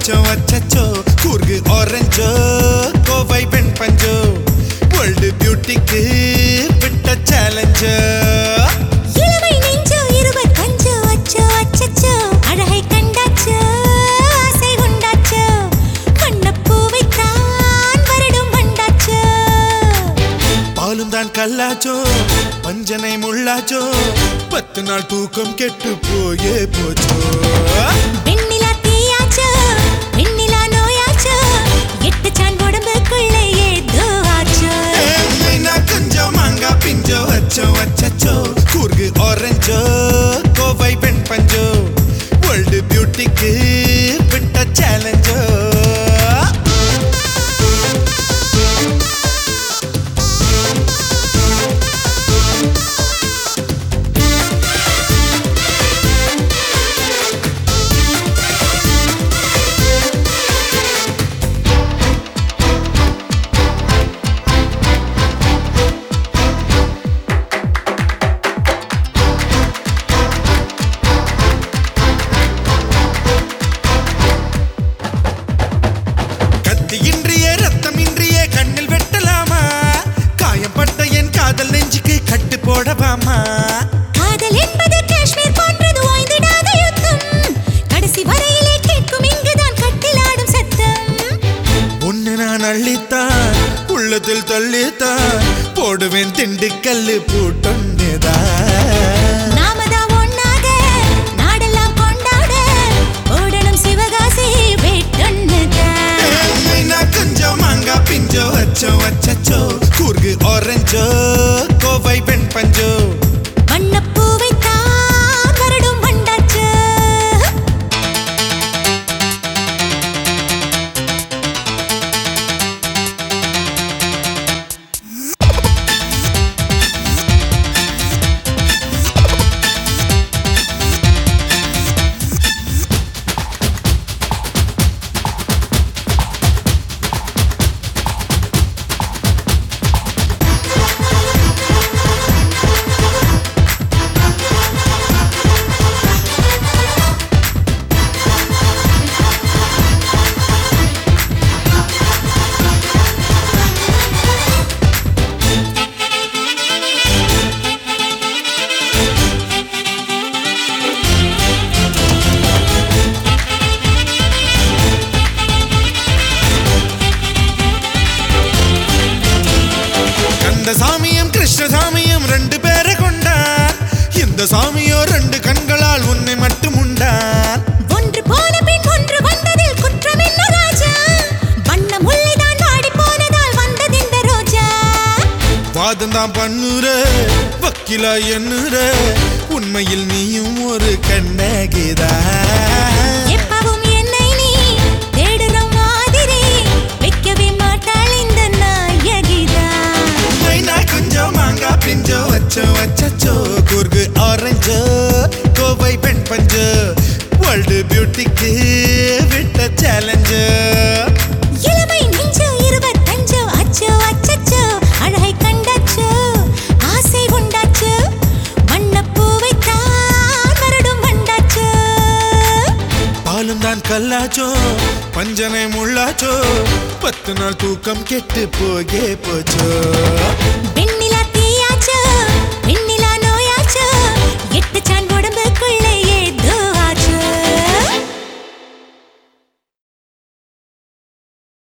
அச்சம் அச்சச்சோ கூர்கு ஆரஞ்சோ கோவை பெண் பஞ்சோ வேர்ல்டு பியூட்டிக்கு விட்ட சேலஞ்சோ இளமை நெஞ்சோ இருபத்தஞ்சோ அச்சோ அச்சச்சோ அழகை கண்டாச்சோ ஆசை உண்டாச்சோ வண்ணப்பூவைத்தான் வருடும் வண்டாச்சோ பாலும் தான் கல்லாச்சோ பஞ்சனை முள்ளாச்சோ பத்து நாள் தூக்கம் கெட்டு போயே போச்சோ வெண்ணிலா தீயாச்சோ வெண்ணிலா நோயாச்சோ எட்டு சான் உடம்புக்குள்ளே ஏதோ ஆச்சோ ஏன்னா கொஞ்சம் மாங்கா பிஞ்சோ அச்சோ அச்சச்சோ கூர்கு ஆரஞ்சோ கோவை பெண் பஞ்சோ வேர்ல்டு பியூட்டிக்கு விட்ட சேலஞ்சோ கத்தி இன்றிய ரத்தம் இன்றிய கண்ணில் வெட்டலாமா காயம்பட்ட என் காதல் நெஞ்சுக்கு கட்டு போடவாமா காதல் என்பது காஷ்மீர் போன்றது ஓய்ந்திடாத யுத்தம் கடைசி வரையிலே கேட்கும் இங்குதான் கட்டிலாடும் சத்தம் ஒன்னு நான் அள்ளித்தான் உள்ளத்தில் தள்ளித்தான் போடுவேன் திண்டுக்கல்லு பூட்டொன்னுதான் நாமதான் ஒண்ணாக நாடெல்லாம் கொண்டாட ஓடணும் சிவகாசி வேட்டொன்னுதான் நான் கொஞ்சம் மாங்கா பிஞ்சோ அச்சோ அச்சச்சோ கூர்கு ஆரஞ்சோ கோவை பெண் பஞ்சோ வண்ணப்பூவைத்தான் வருடும் வண்டாச்சு கந்த சாமியும் கிருஷ்ணசாமியும் ரெண்டு பேரை கொண்டான் இந்த சாமியோ ரெண்டு கண்களால் உன்னை மட்டும் உண்டான் ஒன்று போன பின் ஒன்று வந்ததில் குற்றம் என்ன ராஜா வண்ண முல்லைதான் வாடி போனதால் வந்தது இந்த ரோஜா வாதம் தான் பண்ணுற வக்கீலா எண்ணுற உண்மையில் நீயும் ஒரு கண்ணகிதா எப்பவும் என்னை நீ தேடுற மாதிரி வைக்கவே மாட்டாள் இந்த நாயகிதான் மைனா கொஞ்சம் மாங்கா பிஞ்சோ வச்சோ வச்சச்சோ குர்கு ஆரஞ்சோ கோவை பெண் பஞ்சோ வேர்ல்டு பியூட்டிக்கு விட்ட சேலஞ்சு இளமை நெஞ்சோ இருபத்தஞ்சோ அச்சோ அச்சச்சோ அழகை கண்டாச்சோ ஆசை உண்டாச்சோ வண்ணப்பூவைத்தான் வருடும் வண்டாச்சோ பாலும் தான் கல்லாச்சோ பஞ்சனை முள்ளாச்சோ பத்து நாள் தூக்கம் கெட்டு போகே போச்சோ